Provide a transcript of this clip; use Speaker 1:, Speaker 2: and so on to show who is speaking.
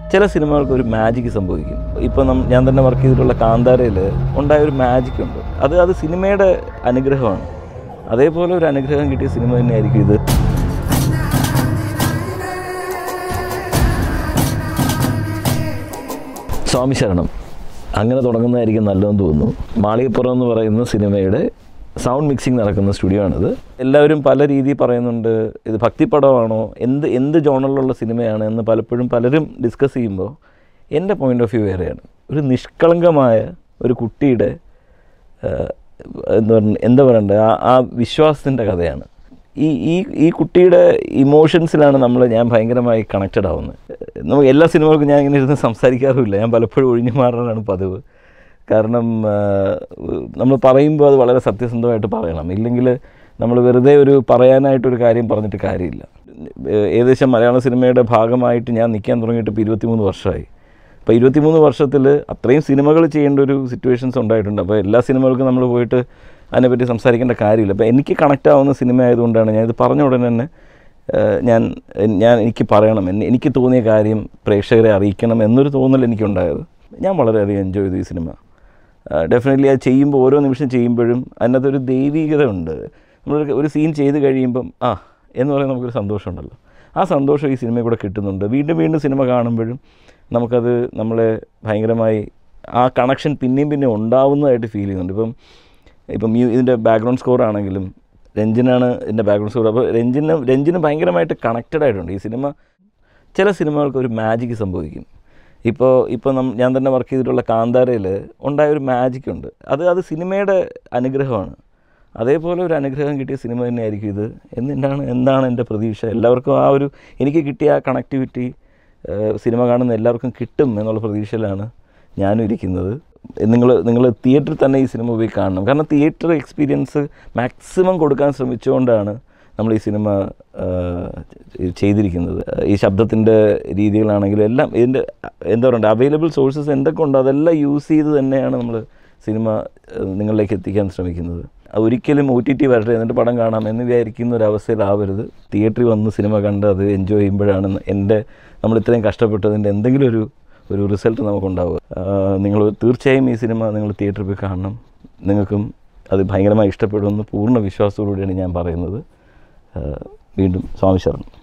Speaker 1: ചില സിനിമകൾക്ക് ഒരു മാജിക് സംഭവിക്കും ഇപ്പോൾ നം ഞാൻ തന്നെ വർക്ക് ചെയ്തിട്ടുള്ള കാന്താരയിൽ ഉണ്ടായ ഒരു മാജിക് ഉണ്ട് അത് അത് സിനിമയുടെ അനുഗ്രഹമാണ് അതേപോലെ ഒരു അനുഗ്രഹം കിട്ടിയ സിനിമ തന്നെയായിരിക്കും ഇത് സ്വാമി ശരണം അങ്ങനെ തുടങ്ങുന്നതായിരിക്കും നല്ലതെന്ന് തോന്നുന്നു മാളികപ്പുറം എന്ന് പറയുന്ന സിനിമയുടെ സൗണ്ട് മിക്സിംഗ് നടക്കുന്ന സ്റ്റുഡിയോ ആണിത് എല്ലാവരും പല രീതിയിൽ പറയുന്നുണ്ട് ഇത് ഭക്തിപ്പടമാണോ എന്ത് എന്ത് ജോണറിലുള്ള സിനിമയാണ് എന്ന് പലപ്പോഴും പലരും ഡിസ്കസ് ചെയ്യുമ്പോൾ എൻ്റെ പോയിൻ്റ് ഓഫ് വ്യൂ വേറെയാണ് ഒരു നിഷ്കളങ്കമായ ഒരു കുട്ടിയുടെ ഏഹ്, എന്താ പറയുക എന്താ പറയണ്ടേ ആ ആ വിശ്വാസത്തിൻ്റെ കഥയാണ് ഈ ഈ ഈ കുട്ടിയുടെ ഇമോഷൻസിലാണ് നമ്മൾ ഞാൻ ഭയങ്കരമായി കണക്റ്റഡ് ആവുന്നത് നമുക്ക് എല്ലാ സിനിമകൾക്കും ഞാൻ ഇങ്ങനെ ഇരുന്ന് സംസാരിക്കാറുമില്ല ഞാൻ പലപ്പോഴും ഒഴിഞ്ഞു മാറാനാണ് പതിവ് കാരണം നമ്മൾ പറയുമ്പോൾ അത് വളരെ സത്യസന്ധമായിട്ട് പറയണം ഇല്ലെങ്കിൽ നമ്മൾ വെറുതെ ഒരു പറയാനായിട്ടൊരു കാര്യം പറഞ്ഞിട്ട് കാര്യമില്ല ഏഹ് ഏകദേശം മലയാള സിനിമയുടെ ഭാഗമായിട്ട് ഞാൻ നിൽക്കാൻ തുടങ്ങിയിട്ട് ഇപ്പോൾ ഇരുപത്തിമൂന്ന് വർഷമായി അപ്പോൾ ഇരുപത്തിമൂന്ന് വർഷത്തിൽ അത്രയും സിനിമകൾ ചെയ്യേണ്ട ഒരു സിറ്റുവേഷൻസ് ഉണ്ടായിട്ടുണ്ട് അപ്പോൾ എല്ലാ സിനിമകൾക്കും നമ്മൾ പോയിട്ട് അതിനെപ്പറ്റി സംസാരിക്കേണ്ട കാര്യമില്ല അപ്പോൾ എനിക്ക് കണക്റ്റ് ആവുന്ന സിനിമ ആയതുകൊണ്ടാണ് ഞാനിത് പറഞ്ഞ ഉടനെ തന്നെ ഏഹ്, ഞാൻ ഞാൻ എനിക്ക് പറയണം എന്നെ- എനിക്ക് തോന്നിയ കാര്യം പ്രേക്ഷകരെ അറിയിക്കണം എന്നൊരു തോന്നൽ എനിക്കുണ്ടായത് ഞാൻ വളരെയധികം എൻജോയ് ചെയ്തു ഈ സിനിമ ഡെഫിനറ്റ്ലി അത് ചെയ്യുമ്പോൾ ഓരോ നിമിഷം ചെയ്യുമ്പോഴും അതിനകത്തൊരു ദൈവികത ഉണ്ട് നമ്മളൊരു ഒരു സീൻ ചെയ്ത് കഴിയുമ്പം ആ എന്ന് പറയുന്ന നമുക്കൊരു സന്തോഷമുണ്ടല്ലോ ആ സന്തോഷം ഈ സിനിമയിൽ കൂടെ കിട്ടുന്നുണ്ട് വീണ്ടും വീണ്ടും സിനിമ കാണുമ്പോഴും നമുക്കത് നമ്മളെ ഭയങ്കരമായി ആ കണക്ഷൻ പിന്നെയും പിന്നെയും ഉണ്ടാവുന്നതായിട്ട് ഫീൽ ചെയ്യുന്നുണ്ട് ഇപ്പം ഇപ്പം മ്യൂ ഇതിൻ്റെ ബാക്ക്ഗ്രൗണ്ട് സ്കോർ ആണെങ്കിലും രഞ്ജനാണ് ഇതിൻ്റെ ബാക്ക്ഗ്രൗണ്ട് സ്കോർ അപ്പോൾ രഞ്ജിന് രഞ്ജിന് ഭയങ്കരമായിട്ട് കണക്റ്റഡ് ആയിട്ടുണ്ട് ഈ സിനിമ ചില സിനിമകൾക്ക് ഒരു മാജിക് സംഭവിക്കും ഇപ്പോൾ ഇപ്പോൾ നം ഞാൻ തന്നെ വർക്ക് ചെയ്തിട്ടുള്ള കാന്താരയിൽ ഉണ്ടായ ഒരു മാജിക് ഉണ്ട് അത് അത് സിനിമയുടെ അനുഗ്രഹമാണ് അതേപോലെ ഒരു അനുഗ്രഹം കിട്ടിയ സിനിമ തന്നെയായിരിക്കും ഇത് എന്നിട്ടാണ് എന്താണ് എൻ്റെ പ്രതീക്ഷ എല്ലാവർക്കും ആ ഒരു എനിക്ക് കിട്ടിയ ആ കണക്ടിവിറ്റി സിനിമ കാണുന്ന എല്ലാവർക്കും കിട്ടും എന്നുള്ള പ്രതീക്ഷയിലാണ് ഞാനും ഇരിക്കുന്നത് നിങ്ങൾ നിങ്ങൾ തിയേറ്ററിൽ തന്നെ ഈ സിനിമ പോയി കാണണം കാരണം തിയേറ്റർ എക്സ്പീരിയൻസ് മാക്സിമം കൊടുക്കാൻ ശ്രമിച്ചുകൊണ്ടാണ് നമ്മൾ ഈ സിനിമ ആ, ചെയ്തിരിക്കുന്നത് ഈ ശബ്ദത്തിൻ്റെ രീതികളാണെങ്കിലും എല്ലാം ഇതിൻ്റെ എന്താ പറയുക അവൈലബിൾ സോഴ്സസ് എന്തൊക്കെ ഉണ്ടോ അതെല്ലാം യൂസ് ചെയ്ത് തന്നെയാണ് നമ്മൾ സിനിമ ആ, നിങ്ങളിലേക്ക് എത്തിക്കാൻ ശ്രമിക്കുന്നത് അത് ഒരിക്കലും ഒ ടി ടി വരട്ടെ എന്നിട്ട് പടം കാണാം എന്ന് വിചാരിക്കുന്ന ഒരു അവസ്ഥയിലാവരുത് തിയേറ്ററിൽ വന്ന് സിനിമ കണ്ട് അത് എൻജോയ് ചെയ്യുമ്പോഴാണ് എൻ്റെ നമ്മൾ ഇത്രയും കഷ്ടപ്പെട്ടതിൻ്റെ എന്തെങ്കിലും ഒരു ഒരു റിസൾട്ട് നമുക്കുണ്ടാവുക നിങ്ങൾ തീർച്ചയായും ഈ സിനിമ നിങ്ങൾ തിയേറ്ററിൽ പോയി കാണണം നിങ്ങൾക്കും അത് ഭയങ്കരമായി ഇഷ്ടപ്പെടുമെന്ന് പൂർണ്ണ വിശ്വാസത്തോടുകൂടിയാണ് ഞാൻ പറയുന്നത് ആ, വീണ്ടും സ്വാമി ശരണം